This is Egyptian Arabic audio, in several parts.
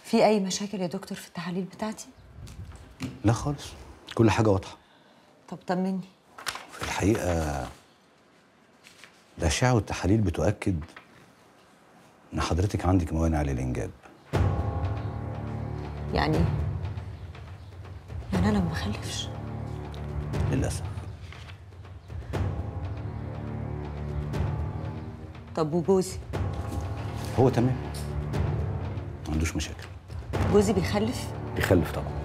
في اي مشاكل يا دكتور في التحاليل بتاعتي لا خالص كل حاجه واضحه طب طمني في الحقيقه الاشعه والتحاليل بتؤكد ان حضرتك عندك موانع للانجاب يعني إيه؟ يعني انا ما بخلفش للاسف طب وجوزي هو تمام ما عندوش مشاكل جوزي بيخلف بيخلف طبعا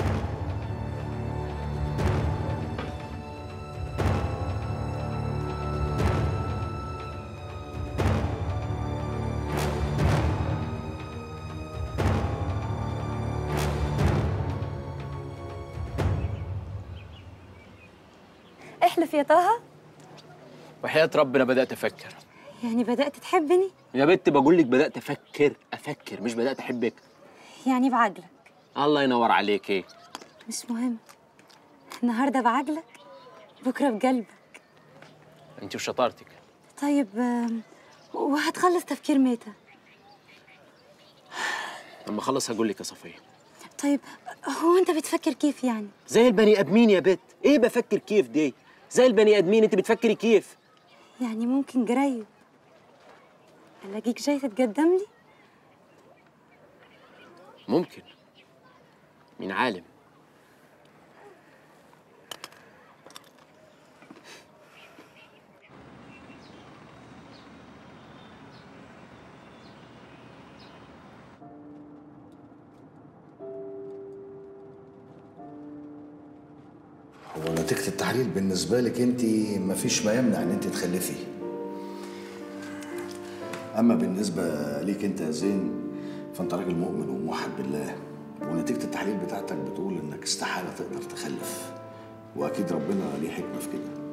احلف يا طه وحياة ربنا بدأت أفكر يعني بدأت تحبني يا بنت بقول لك بدأت أفكر أفكر مش بدأت أحبك يعني بعجلك الله ينور عليك إيه مش مهم النهارده بعجلك بكره بقلبك أنت وشطارتك طيب آم، وهتخلص تفكير متى لما أخلص هقول لك يا صفية طيب هو انت بتفكر كيف يعني زي البني آدمين يا بت إيه بفكر كيف دي زي البني آدمين أنت بتفكري كيف يعني ممكن قريب الاقيك جاي تتقدم لي ممكن مين عالم هو نتيجة التحليل بالنسبة لك انت مفيش ما يمنع ان انت تخلفي اما بالنسبة ليك انت يا زين فانت راجل مؤمن وموحد بالله ونتيجة التحليل بتاعتك بتقول انك استحالة تقدر تخلف واكيد ربنا ليه حكمة في كده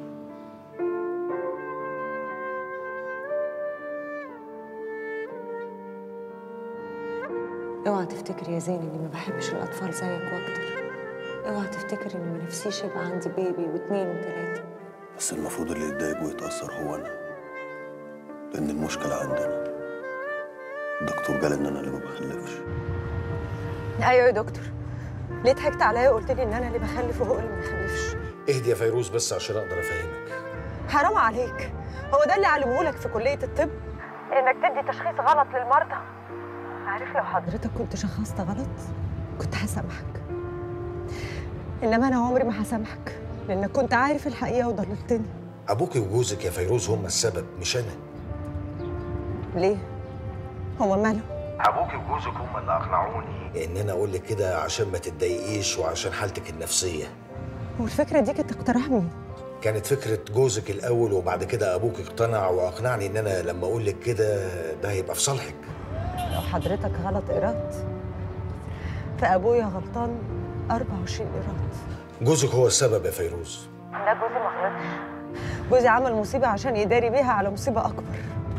اوعى تفتكر يا زين اني ما بحبش الاطفال زيك واكتر اوعى تفتكر اني ما نفسيش يبقى عندي بيبي واتنين وتلاته بس المفروض اللي يتضايق ويتأثر هو أنا لأن المشكلة عندنا الدكتور قال إن أنا اللي ما بخلفش ايوه يا دكتور ليه ضحكت عليا وقلت لي ان انا اللي بخلف وهو اللي ما بيخلفش اهدي يا فيروز بس عشان اقدر افهمك حرام عليك هو ده اللي علمهولك في كليه الطب انك تدي تشخيص غلط للمرضى عارف لو حضرتك كنت شخصت غلط كنت هسامحك انما انا عمري ما هسامحك لانك كنت عارف الحقيقه وضللتني ابوك وجوزك يا فيروز هم السبب مش انا ليه هو ماله ابوك وجوزك هم اللي اقنعوني ان انا اقول لك كده عشان ما تتضايقيش وعشان حالتك النفسيه والفكره دي كانت اقتراح مين كانت فكرة جوزك الأول وبعد كده أبوك اقتنع وأقنعني إن أنا لما أقول لك كده ده هيبقى في صالحك. لو حضرتك غلط إيراد فأبويا غلطان 24 إيراد جوزك هو السبب يا فيروز. لا جوزي ما غلطش جوزي عمل مصيبة عشان يداري بيها على مصيبة أكبر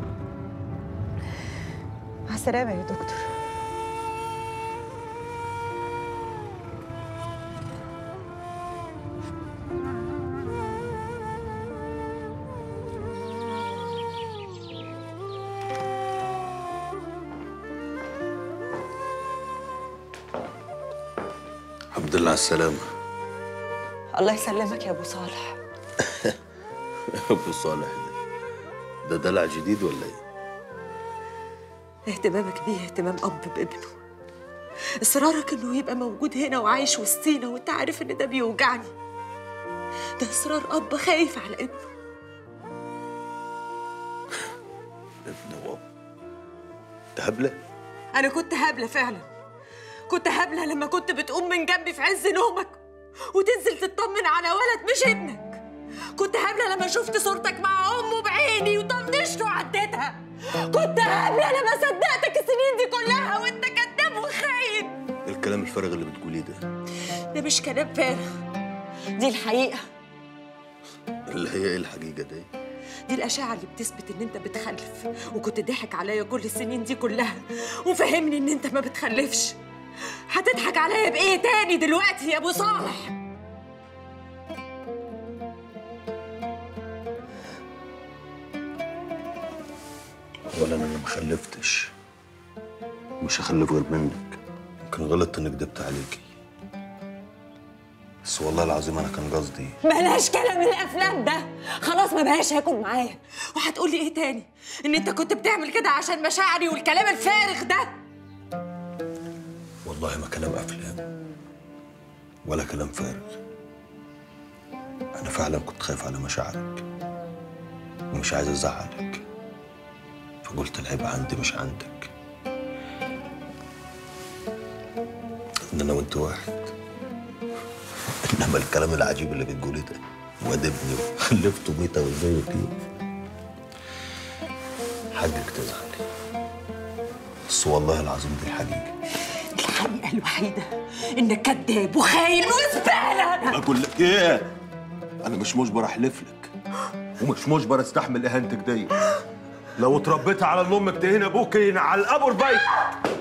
مع السلامة يا دكتور الحمد لله على السلامة الله يسلمك يا أبو صالح أبو صالح ده ده دلع جديد ولا إيه؟ اهتمامك بيه اهتمام أب بابنه إصرارك إنه يبقى موجود هنا وعايش وسطينا وأنت عارف إن ده بيوجعني ده إصرار أب خايف على ابنه ابن واب تهبلة؟ أنا كنت هابلة فعلا كنت هابلة لما كنت بتقوم من جنبي في عز نومك وتنزل تطمن على ولد مش ابنك كنت هابلة لما شفت صورتك مع أمه بعيني وطنشت وعديتها كنت هابلة لما صدقتك السنين دي كلها وأنت كذاب وخاين إيه الكلام الفارغ اللي بتقوليه ده؟ ده مش كلام فارغ دي الحقيقة اللي هي إيه الحقيقة دي؟ دي الأشعة اللي بتثبت إن أنت بتخلف وكنت ضحك عليا كل السنين دي كلها وفهمني إن أنت ما بتخلفش هتضحك عليا بإيه تاني دلوقتي يا أبو صالح؟ أولا أنا ما خلفتش مش هخلف غير منك يمكن غلطت اني كدبت عليكي بس والله العظيم انا كان قصدي بلاش كلام الافلام ده خلاص ما بقاش هياكل معايا وهتقولي ايه تاني ان انت كنت بتعمل كده عشان مشاعري والكلام الفارغ ده والله ما كلام افلام ولا كلام فارغ انا فعلا كنت خايف على مشاعرك ومش عايز ازعلك فقلت العيب عندي مش عندك ان انا وانت واحد انما الكلام العجيب اللي بتقوليه ده وادبني وخلفته ميتة وزي كده حقك تزعلي بس والله العظيم دي الحقيقة الحقيقه الوحيده انك كذاب وخاين وزباله اقول لك ايه انا مش مجبر احلف لك ومش مجبر استحمل اهانتك دي لو اتربيت على ان امك تهين ابوك على الابو البيت